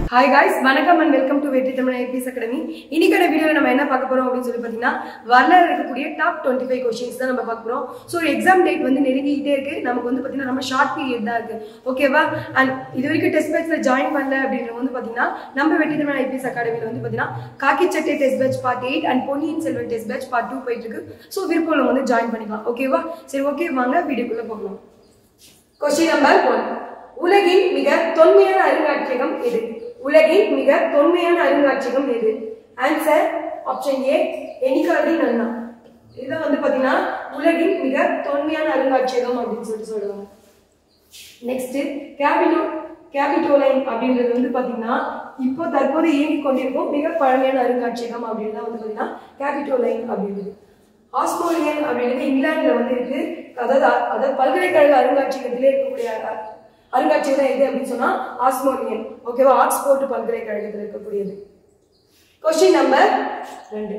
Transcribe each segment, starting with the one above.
hi guys வணக்கம் and welcome to Vetri Tamil IPS academy இன்னைக்கான வீடியோவில் நம்ம என்ன பார்க்க போறோம் அப்படின்னு சொல்லி பார்த்தீங்கன்னா வரலாறு இருக்கக்கூடிய டாப் டுவெண்ட்டி ஃபைவ் கொஸ்டின்ஸ் தான் நம்ம பார்க்க போறோம் ஸோ எக்ஸாம் டேட் வந்து நெருங்கிக்கிட்டே இருக்கு நமக்கு வந்து பார்த்தீங்கன்னா நம்ம ஷார்ட் பீரியட் தான் இருக்கு ஓகேவா அண்ட் இது வரைக்கும் டெஸ்ட் பேட்ச்ல ஜாயின் பண்ணல அப்படின்றது வந்து பார்த்தீங்கன்னா நம்ம வெற்றி தமிழ் ஐபிஎஸ் அகாடமியில் வந்து பார்த்தீங்கன்னா Kaakki Sattai test batch part eight and Ponniyin Selvan test batch part two போயிட்டு இருக்கு ஸோ விருப்பம் வந்து ஜாயின் பண்ணிக்கலாம் ஓகேவா சரி ஓகே வாங்க வீடியோக்குள்ள போகலாம் கொஸ்டின் நம்பர் ஒன் உலகின் மிக தொன்மையான அருங்காட்சியகம் எது உலகின் மிக தொன்மையான அருங்காட்சியகம் எது ஆன்சர் ஆப்ஷன் ஏ எனிகாடி நன்னா இதுதான் வந்து பாத்தீங்கன்னா உலகின் மிக தொன்மையான அருங்காட்சியகம் அப்படின்னு சொல்லிட்டு சொல்லுவாங்க நெக்ஸ்ட் கேபிட்டோ கேபிட்டோலைன் அப்படின்றது வந்து பாத்தீங்கன்னா இப்போ தற்போது இயங்கிக் கொண்டிருக்கும் மிக பழமையான அருங்காட்சியகம் அப்படின்னு வந்து பாத்தீங்கன்னா கேபிட்டோலைன் அப்படின்றது ஆஸ்மோலியன் அப்படின்றது இங்கிலாந்துல வந்து இருக்கு அதாவது அதாவது பல்கலைக்கழக அருங்காட்சியகத்திலே இருக்கக்கூடிய அ- அருங்காட்சியகம் எது அப்படின்னு சொன்னா ஆஸ்மோலியன் ஓகேவா ஆக்ஸ்போர்ட் பல்கலைக்கழகத்தில் இருக்கக்கூடியது கொஸ்டின் நம்பர் ரெண்டு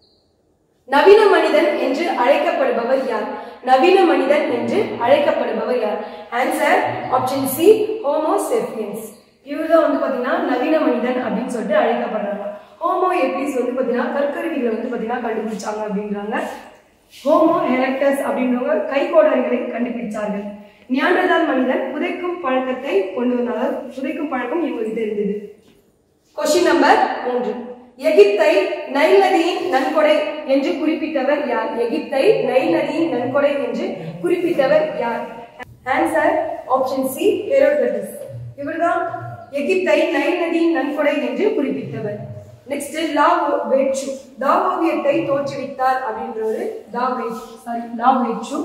நவீன மனிதன் என்று அழைக்கப்படுபவர் யார் நவீன மனிதன் என்று அழைக்கப்படுபவர் யார் ஆன்சர் ஆப்ஷன் சி ஹோமோசெப்பியன்ஸ் இவர் தான் வந்து பாத்தீங்கன்னா நவீன மனிதன் அப்படின்னு சொல்லிட்டு அழைக்கப்படுறாங்க ஹோமோ எப்டிஸ் வந்து பாத்தீங்கன்னா கற்கருவிகளை வந்து பாத்தீங்கன்னா கண்டுபிடிச்சாங்க அப்படின்றாங்க ஹோமோ ஹெரக்டஸ் அப்படின்றவங்க கைகோடாரிகளை கண்டுபிடிச்சார்கள் நியாண்டதால் மனிதன் புதைக்கும் பழக்கத்தை கொண்டு வந்தாங்க புதைக்கும் பழக்கம் இவங்ககிட்ட இருந்தது கொஸ்டின் நம்பர் மூன்று எகிப்தை நைல் நதியின் நன்கொடை என்று குறிப்பிட்டவர் யார் எகிப்தை நைல் நதியின் நன்கொடை என்று குறிப்பிட்டவர் யார் ஆன்சர் ஆப்ஷன் சி ஹெரோடட்டஸ் இவர்தான் எகிப்தை நைல் நதியின் நன்கொடை என்று குறிப்பிட்டவர் நெக்ஸ்ட் லா வேட்சு தா ஓவியத்தை தோற்றுவித்தார் அப்படின்றவர் தா வேட்சு சாரி லா வேட்சு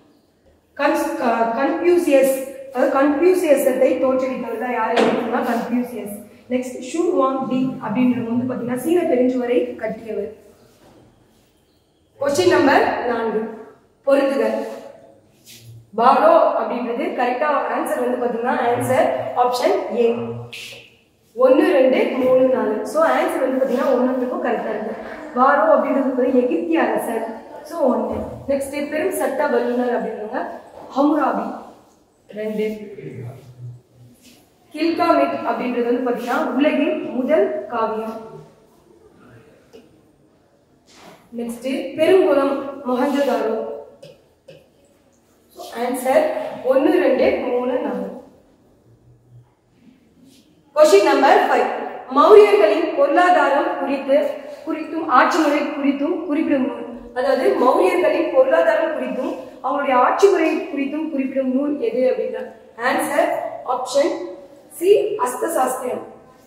கன்ஸ்- க- கன்ஃபியூசியஸ் அதாவது கன்ஃபியூசியஸத்தை தோற்றுவித்தவர் தான் யாரு அப்படின்னா Confucius next Shi Huang Di அப்படின்றது வந்து பாத்தீங்கன்னா சீன பெருஞ்சுவரை கட்டியவர் கொஸ்டின் நம்பர் நான்கு பொருத்துக பாரோ அப்படின்றது கரெக்டா ஆன்சர் வந்து பாத்தீங்கன்னா ஆன்சர் ஆப்ஷன் ஏ ஒன்று ரெண்டு மூணு நாலு ஸோ ஆன்சர் வந்து பார்த்தீங்கன்னா ஒன்றுக்கும் கரெக்டாக இருக்கு வாரோ அப்படின்றது வந்து எகிப்திய அரசர் ஸோ ஒன்று நெக்ஸ்ட் பெரும் சட்ட வல்லுநர் அப்படின்றவங்க ஹம்ராபி ரெண்டு கில்காமெட் அப்படின்றது வந்து பார்த்தீங்கன்னா உலகின் முதல் காவியம் நெக்ஸ்ட் பெருங்குளம் மொஹஞ்சதாரோ ஆன்சர் ஒன்று ரெண்டு மூணு நாலு கொஸ்டின் நம்பர் ஃபைவ் மௌரியர்களின் பொருளாதாரம் குறித்து குறித்தும் ஆட்சி முறை குறித்தும் குறிப்பிடும் நூல் அதாவது மௌரியர்களின் பொருளாதாரம் குறித்தும் அவங்களுடைய ஆட்சி முறை குறித்தும் குறிப்பிடும் நூல் எது அப்படின்னா ஆன்சர் ஆப்ஷன் சி அஸ்த சாஸ்திரம்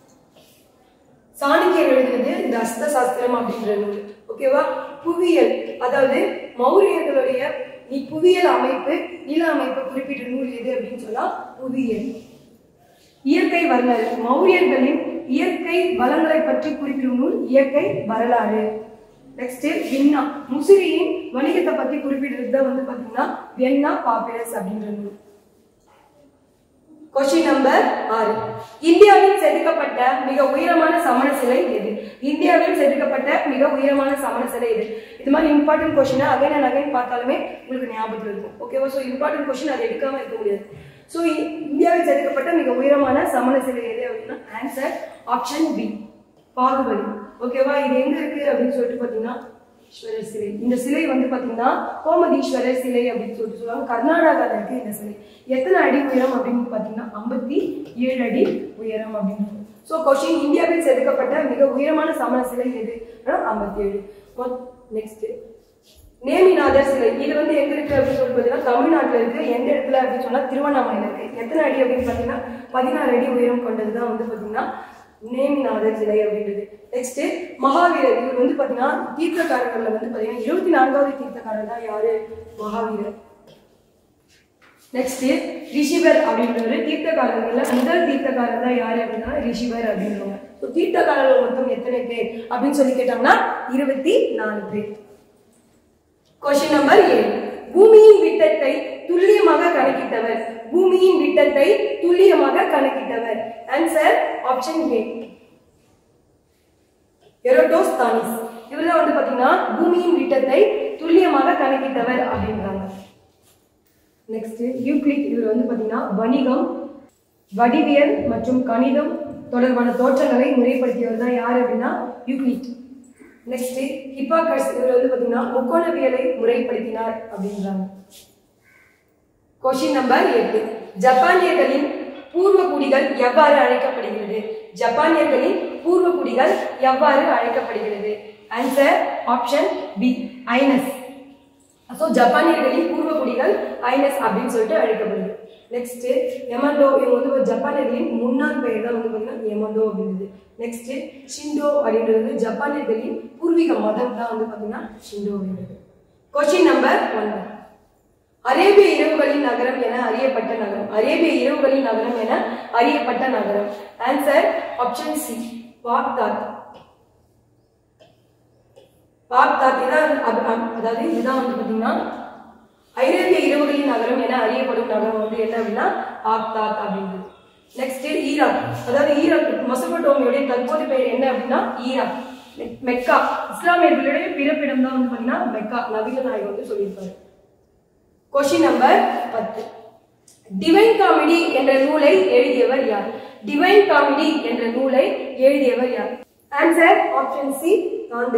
சாணக்கியர் எழுதினது இந்த அஸ்த சாஸ்திரம் அப்படின்ற நூல் ஓகேவா புவியியல் அதாவது மௌரியர்களுடைய நீ புவியியல் அமைப்பு நில அமைப்பு குறிப்பிட்ட நூல் எது அப்படின்னு சொன்னா புவியியல் இயற்கை வரலாறு மௌரியர்களின் இயற்கை வளங்களை பற்றி குறிப்பிடும் நூல் இயற்கை வரலாறு நெக்ஸ்ட் விண்ணா முசிறியின் வணிகத்தை பத்தி குறிப்பிடுறது தான் வந்து பாத்தீங்கன்னா வெண்ணா பாப்பிரஸ் அப்படின்ற நூல் கொஸ்டின் நம்பர் ஆறு இந்தியாவில் செதுக்கப்பட்ட மிக உயரமான சமண சிலை எது இந்தியாவில் செதுக்கப்பட்ட மிக உயரமான சமண சிலை எது இது மாதிரி important question again and again பார்த்தாலுமே உங்களுக்கு ஞாபகத்தில் இருக்கும் ஓகேவா ஸோ இம்பார்ட்டன்ட் கொஸ்டின் அதை எடுக்காம இருக்க முடியாது ஸோ இந்தியாவில் செதுக்கப்பட்ட மிக உயரமான சமண சிலை எது அப்படின்னா ஆன்சர் ஆப்ஷன் பி பாகுபலி ஓகேவா இது எங்க இருக்கு அப்படின்னு சொல்லிட்டு பார்த்தீங்கன்னா ஈஸ்வரர் சிலை இந்த சிலை வந்து பாத்தீங்கன்னா கோமதீஸ்வரர் சிலை அப்படின்னு சொல்லிட்டு சொல்லுவாங்க கர்நாடகால இருக்கு இந்த சிலை எத்தனை அடி உயரம் அப்படின்னு பாத்தீங்கன்னா ஐம்பத்தி ஏழு அடி உயரம் அப்படின்னு ஸோ கொஸ்டின் இந்தியாவில் செதுக்கப்பட்ட மிக உயரமான சமண சிலை எது ஐம்பத்தி ஏழு நெக்ஸ்ட் நேமிநாதர் சிலை இது வந்து எங்க இருக்கு அப்படின்னு சொல்லி பார்த்தீங்கன்னா தமிழ்நாட்டுல இருக்கு எந்த இடத்துல அப்படின்னு சொன்னா திருவண்ணாமலையில இருக்கு எத்தனை அடி அப்படின்னு பாத்தீங்கன்னா பதினாறு அடி உயரம் கொண்டதுதான் வந்து பாத்தீங்கன்னா நேமிநாதர் சிலை அப்படின்றது நெக்ஸ்ட் மகாவீரர் இவர் வந்து பாத்தீங்கன்னா தீர்த்தக்காரர்கள்ல வந்து பாத்தீங்கன்னா இருபத்தி நான்காவது தீர்த்தக்காரர் தான் யாரு மகாவீரர் நெக்ஸ்ட் ரிஷிவர் அப்படின்றவர் தீர்த்தக்காரர்கள்ல முதல் தீர்த்தக்காரர் தான் யாரு அப்படின்னா ரிஷிவர் அப்படின்றவங்க ஸோ தீர்த்தக்காரர்கள் மொத்தம் எத்தனை பேர் அப்படின்னு சொல்லி கேட்டாங்கன்னா இருபத்தி நாலு பேர் கொஸ்டின் நம்பர் ஏழு பூமியின் விட்டத்தை துல்லியமாக கணக்கிட்டவர் பூமியின் விட்டத்தை துல்லியமாக கணக்கிட்டவர் ஆன்சர் ஆப்ஷன் ஏ எரோட்டோஸ்தானிஸ் இவர்தான் வந்து பாத்தீங்கன்னா பூமியின் விட்டத்தை துல்லியமாக கணக்கிட்டவர் அப்படின்றாங்க நெக்ஸ்ட் யூக்ளிட் இவர் வந்து பாத்தீங்கன்னா வணிகம் வடிவியல் மற்றும் கணிதம் தொடர்பான தோற்றங்களை முறைப்படுத்தியவர் தான் யார் அப்படின்னா யூக்ளிட் நெக்ஸ்ட் ஹிப்பாக்கஸ் இவர் வந்து பார்த்தீங்கன்னா முக்கோணவியலை முறைப்படுத்தினார் அப்படின்றாங்க கொஸ்டின் நம்பர் எட்டு ஜப்பானியர்களின் பூர்வ குடிகள் எவ்வாறு அழைக்கப்படுகிறது ஜப்பானியர்களின் பூர்வ குடிகள் எவ்வாறு அழைக்கப்படுகிறது answer option B Ainus so ஜப்பானியர்களின் பூர்வ குடிகள் ஐனஸ் அப்படின்னு சொல்லிட்டு அழைக்கப்படுது நெக்ஸ்ட் எமண்டோ இவங்க வந்து ஒரு ஜப்பானியர்களின் முன்னாள் பெயர் தான் வந்து பார்த்தீங்கன்னா எமண்டோ அப்படின்றது நெக்ஸ்ட் ஷிண்டோ அப்படின்றது வந்து ஜப்பானியர்களின் பூர்வீக மதம் தான் வந்து பார்த்தீங்கன்னா ஷிண்டோ அப்படின்றது கொஸ்டின் நம்பர் ஒன் அரேபிய இரவுகளின் நகரம் என அறியப்பட்ட நகரம் அரேபிய இரவுகளின் நகரம் என அறியப்பட்ட நகரம் answer option C Baghdad Baghdad இதான் அப்- அப்- அதாவது இதுதான் வந்து பார்த்தீங்கன்னா ஐரோப்பிய இரவுகளின் நகரம் என அறியப்படும் நகரம் வந்து என்ன அப்படின்னா பாக்தாத் அப்படின்றது நெக்ஸ்ட் ஈராக் அதாவது ஈராக் மொசபட்டோமியோடைய தற்போது பெயர் என்ன அப்படின்னா ஈராக் மெ- மெக்கா இஸ்லாமியர்களுடைய பிறப்பிடம் தான் வந்து பார்த்தீங்கன்னா மெக்கா நபிகள் நாயகம் வந்து சொல்லியிருப்பாரு கொஸ்டின் நம்பர் பத்து டிவைன் காமெடி என்ற நூலை எழுதியவர் யார் டிவைன் காமெடி என்ற நூலை எழுதியவர் யார் ஆன்சர் ஆப்ஷன் சி காந்தை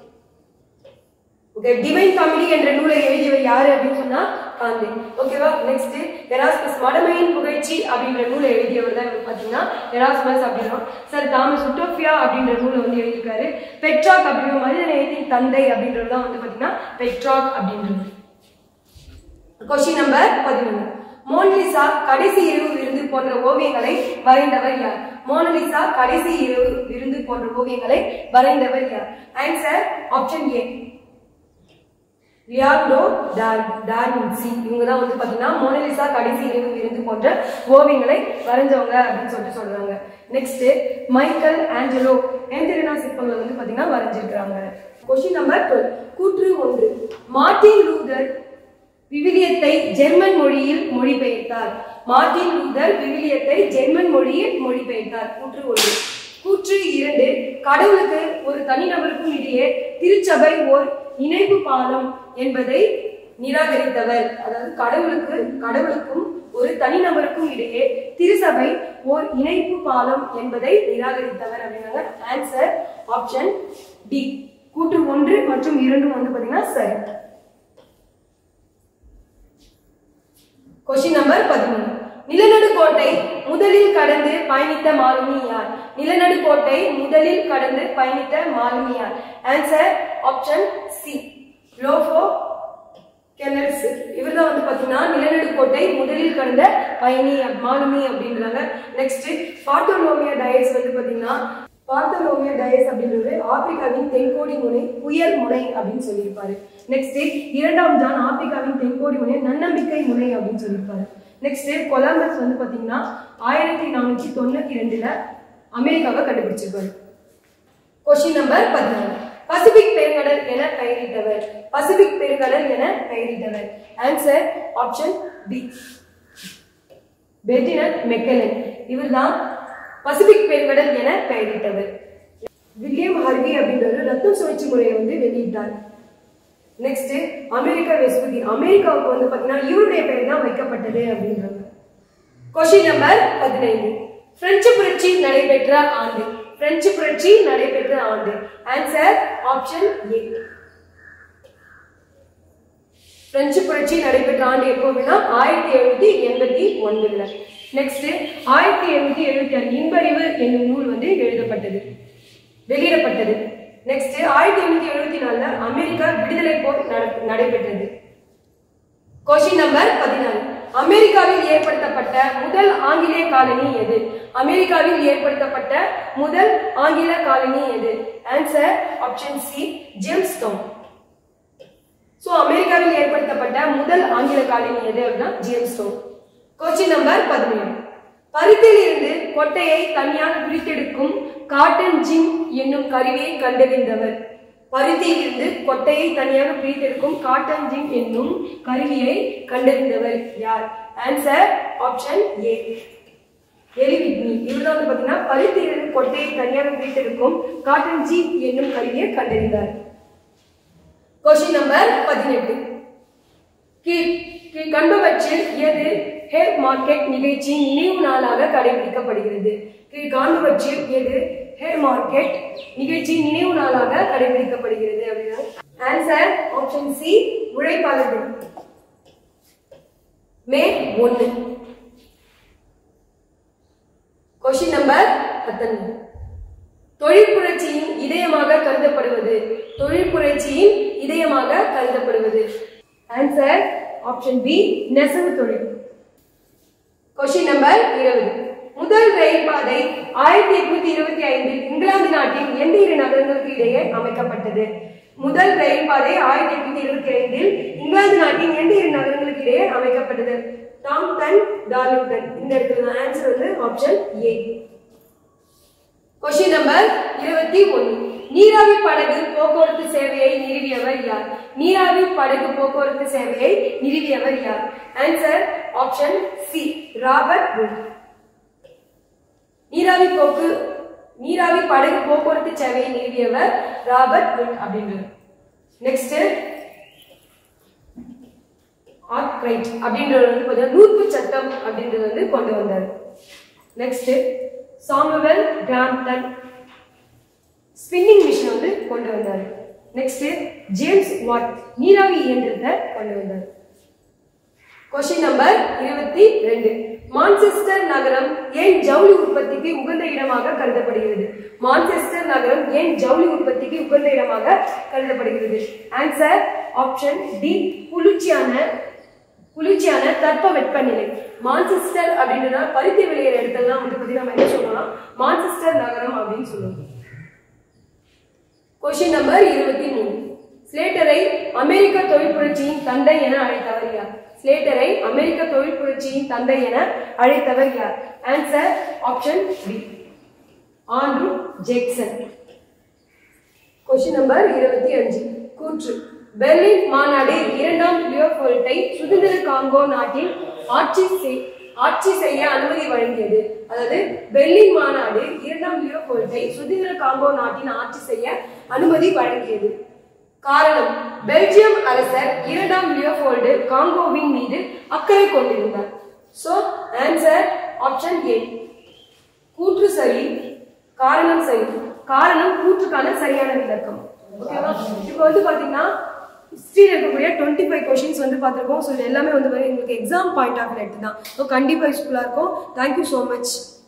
ஓகே டிவைன் காமெடி என்ற நூலை எழுதியவர் யாரு அப்படின்னு சொன்னா காந்தி ஓகேவா நெக்ஸ்ட் எராஸ்மஸ் மடமையின் புகழ்ச்சி அப்படின்ற நூலை எழுதியவர் தான் இவர் பாத்தீங்கன்னா எராஸ்மஸ் அப்படின்னா சார் தாமஸ் உட்டோபியா அப்படின்ற நூலை வந்து எழுதியிருக்காரு பெட்ராக் அப்படின்ற மனித நேயத்தின் தந்தை அப்படின்றது தான் வந்து பாத்தீங்கன்னா பெட்ராக் அப்படின்றது கொஸ்டின் நம்பர் பதினொன்று மோனலிசா கடைசி இரவு விருந்து போன்ற ஓவியங்களை வரைந்தவர் யார் மோனலிசா கடைசி இரவு விருந்து போன்ற ஓவியங்களை வரைந்தவர் யார் ஆன்சர் ஆப்ஷன் ஏ லியாண்டோ டார்வின்சி இவங்க தான் வந்து பார்த்தீங்கன்னா மோனலிசா கடைசி இரவு விருந்து போன்ற ஓவியங்களை வரைஞ்சவங்க அப்படின்னு சொல்லிட்டு சொல்றாங்க நெக்ஸ்ட் மைக்கேல் ஆஞ்சலோ ஏந்திரனா சிற்பங்களை வந்து பார்த்தீங்கன்னா வரைஞ்சிருக்கிறாங்க கொஸ்டின் நம்பர் டுவெல் கூற்று ஒன்று மார்ட்டின் லூதர் விவிலியத்தை ஜெர்மன் மொழியில் மொழிபெயர்த்தார் மார்ட்டின் லூதர் விவிலியத்தை ஜெர்மன் மொழியில் மொழிபெயர்த்தார் கூற்று ஒன்று கூற்று இரண்டு கடவுளுக்கு ஒரு தனிநபருக்கும் இடையே திருச்சபை ஓர் இணைப்பு பாலம் என்பதை நிராகரித்தவர் அதாவது கடவுளுக்கு கடவுளுக்கும் ஒரு தனிநபருக்கும் இடையே திருசபை ஓர் இணைப்பு பாலம் என்பதை நிராகரித்தவர் அப்படின்னாங்க ஆன்சர் ஆப்ஷன் டி கூற்று ஒன்று மற்றும் இரண்டும் வந்து பாத்தீங்கன்னா சரி கொஸ்டின் நம்பர் பதிமூணு நிலநடுக்கோட்டை முதலில் கடந்து பயணித்த மாலுமி யார் நிலநடுக்கோட்டை முதலில் கடந்து பயணித்த மாலுமி யார் ஆன்சர் ஆப்ஷன் சி லோஃபோ கெனல்ஸ் இவர் தான் வந்து பார்த்தீங்கன்னா நிலநடுக்கோட்டை முதலில் கடந்த பயணி அப்- மாலுமி அப்படின்றாங்க நெக்ஸ்ட் பார்த்தோலோமியா டயஸ் வந்து பார்த்தீங்கன்னா பார்த்தோலோமியா டயஸ் அப்படின்றது ஆப்பிரிக்காவின் தென்கோடி முனை புயல் முனை அப்படின்னு சொல்லியிருப்பாரு நெக்ஸ்ட் இரண்டாம் ஜான் ஆப்பிரிக்காவின் தென்கோடி முனை நன்னம்பிக்கை முனை அப்படின்னு சொல்லியிருப்பாரு நெக்ஸ்ட் கொலம்பஸ் வந்து பார்த்தீங்கன்னா ஆயிரத்தி நானூற்றி தொண்ணூத்தி ரெண்டுல அமெரிக்காவை கண்டுபிடிச்சிருப்பாரு கொஸ்டின் நம்பர் பதினாலு பசிபிக் பெருங்கடல் என பெயரிட்டவர் பசிபிக் பெருங்கடல் என பெயரிட்டவர் answer option B Ferdinand Magellan இவர்தான் பசிபிக் பெருங்கடல் என பெயரிட்டவர் வில்லியம் ஹார்வி அப்படின்றவர் ரத்த சுழற்சி முறையை வந்து வெளியிட்டார் நெக்ஸ்ட் அமெரிக்கா வெஸ்புதி அமெரிக்காவுக்கு வந்து பாத்தீங்கன்னா இவருடைய பெயர் தான் வைக்கப்பட்டது அப்படின்றாங்க கொஸ்டின் நம்பர் பதினைந்து பிரெஞ்சு புரட்சி நடைபெற்ற ஆண்டு பிரெஞ்சு புரட்சி நடைபெற்ற ஆண்டு ஆன்சர் ஆப்ஷன் ஏ பிரெஞ்சு புரட்சி நடைபெற்ற ஆண்டு எப்போ அப்படின்னா ஆயிரத்தி எழுநூத்தி எண்பத்தி ஒன்பதுல நெக்ஸ்ட் ஆயிரத்தி எழுநூத்தி எழுபத்தி ஆறு இன்பறிவு என்னும் நூல் வந்து எழுதப்பட்டது வெளியிடப்பட்டது நெக்ஸ்ட் ஆயிரத்தி எண்ணூத்தி எழுபத்தி நாலுல அமெரிக்கா விடுதலை போர் நட- நடைபெற்றது கொஸ்டின் நம்பர் பதினாலு அமெரிக்காவில் ஏற்படுத்தப்பட்ட முதல் ஆங்கிலேய காலனி எது அமெரிக்காவில் ஏற்படுத்தப்பட்ட முதல் ஆங்கில காலனி எது answer option C Jamestown so அமெரிக்காவில் ஏற்படுத்தப்பட்ட முதல் ஆங்கில காலனி எது அப்படின்னா ஜேம்ஸ் டவுன் கொஸ்டின் நம்பர் பதினேழு பருத்தியில் இருந்து கொட்டையை தனியாக பிரித்தெடுக்கும் காட்டன் ஜிம் என்னும் கருவியை கண்டறிந்தவர் பருத்தியில் இருந்து கொட்டையை தனியாக பிரித்தெடுக்கும் காட்டன் ஜிம் என்னும் கருவியை கண்டறிந்தவர் யார் ஆன்சர் ஆப்ஷன் ஏ எலிவிட்னி இவர் வந்து பாத்தீங்கன்னா பருத்தியிலிருந்து கொட்டையை தனியாக பிரித்தெடுக்கும் காட்டன் ஜீப் என்னும் கருவியை கண்டறிந்தார் கொஸ்டின் நம்பர் பதினெட்டு கீழ் கீழ் கண்டவற்றில் எது ஹேர் மார்க்கெட் நிகழ்ச்சியின் நினைவு நாளாக கடைபிடிக்கப்படுகிறது கீழ் காண்பவற்றில் எது ஹேர் மார்க்கெட் நிகழ்ச்சியின் நினைவு நாளாக கடைபிடிக்கப்படுகிறது அப்படின்னா ஆன்சர் ஆப்ஷன் சி உழைப்பாளர் தினம் மே ஒன்று கொஸ்டின் நம்பர் பத்தொன்பது தொழில் புரட்சியின் இதயமாக கருதப்படுவது தொழில் புரட்சியின் இதயமாக கருதப்படுவது ஆன்சர் ஆப்ஷன் பி நெசவு தொழில் கொஸ்டின் நம்பர் இருபது முதல் ரயில் பாதை ஆயிரத்தி எட்நூத்தி இருபத்தி ஐந்தில் இங்கிலாந்து நாட்டின் எந்த இரு நகரங்களுக்கு இடையே அமைக்கப்பட்டது முதல் ரயில் பாதை ஆயிரத்தி எட்நூத்தி இருபத்தி ஐந்தில் இங்கிலாந்து நாட்டின் எந்த இரு நகரங்களுக்கு இடையே அமைக்கப்பட்டது டாம்டன் டார்லிங்டன் இந்த இடத்துல ஆன்சர் வந்து ஆப்ஷன் ஏ கொஸ்டின் நம்பர் இருபத்தி ஒன்று நீராவி படகு போக்குவரத்து சேவையை நிறுவியவர் யார் நீராவி படகு போக்குவரத்து சேவையை நிறுவியவர் யார் answer option C Robert Wood நீராவி போக்கு நீராவி படகு போக்குவரத்து சேவையை நிறுவியவர் ராபர்ட் வுட் அப்படின்றது நெக்ஸ்ட் ஆர்க்ரைட் அப்படின்றது வந்து பார்த்தீங்கன்னா நூற்பு சட்டம் அப்படின்றது வந்து கொண்டு வந்தார் next Samuel Crompton spinning machine வந்து கொண்டு வந்தார் நெக்ஸ்ட் ஜேம்ஸ் வாட் நீராவி இயந்திரத்தை கொண்டு வந்தார் கொஸ்டின் நம்பர் இருபத்தி ரெண்டு மான்செஸ்டர் நகரம் ஏன் ஜவுளி உற்பத்திக்கு உகந்த இடமாக கருதப்படுகிறது மான்செஸ்டர் நகரம் ஏன் ஜவுளி உற்பத்திக்கு உகந்த இடமாக கருதப்படுகிறது ஆன்சர் ஆப்ஷன் டி குளிர்ச்சியான குளிர்ச்சியான தட்பவெப்பநிலை மான்செஸ்டர் அப்படின்றத பருத்தி விளையிற இடத்துலலாம் வந்து பார்த்தீங்கன்னா நம்ம என்ன சொல்லலாம் மான்செஸ்டர் நகரம் அப்படின்னு சொல்லுவோம் கொஸ்டின் நம்பர் இருபத்தி மூணு ஸ்லேட்டரை அமெரிக்க தொழில் புரட்சியின் தந்தை என அழைத்தவர் யார் ஸ்லேட்டரை அமெரிக்க தொழில் புரட்சியின் தந்தை என அழைத்தவர் யார் answer option B Andrew Jackson question number இருபத்தி அஞ்சு கூற்று பெர்லின் மாநாடு இரண்டாம் லியோபோல்ட்டை சுதந்திர காங்கோ நாட்டில் ஆட்சி செய் ஆட்சி செய்ய அனுமதி வழங்கியது அதாவது பெர்லின் மாநாடு இரண்டாம் லியோபோல்ட்டை சுதந்திர காங்கோ நாட்டின் ஆட்சி செய்ய அனுமதி வழங்கியது காரணம் பெல்ஜியம் அரசர் இரண்டாம் லியோபோல்டு காங்கோவின் மீது அக்கறை கொண்டிருந்தார் சோ ஆன்சர் ஆப்ஷன் ஏ கூற்று சரி காரணம் சரி காரணம் கூற்றுக்கான சரியான விளக்கம் ஓகேவா இப்போ வந்து பாத்தீங்கன்னா ஹிஸ்ட்ரியில் இருக்கக்கூடிய டுவெண்ட்டி ஃபைவ் கொஷின்ஸ் வந்து பார்த்துருக்கோம் ஸோ இது எல்லாமே வந்து உங்களுக்கு எக்ஸாம் பாயிண்ட் ஆஃப் எடுத்து தான் ஸோ கண்டிப்பாக யூஸ்ஃபுல்லாக இருக்கும் தேங்க்யூ ஸோ மச்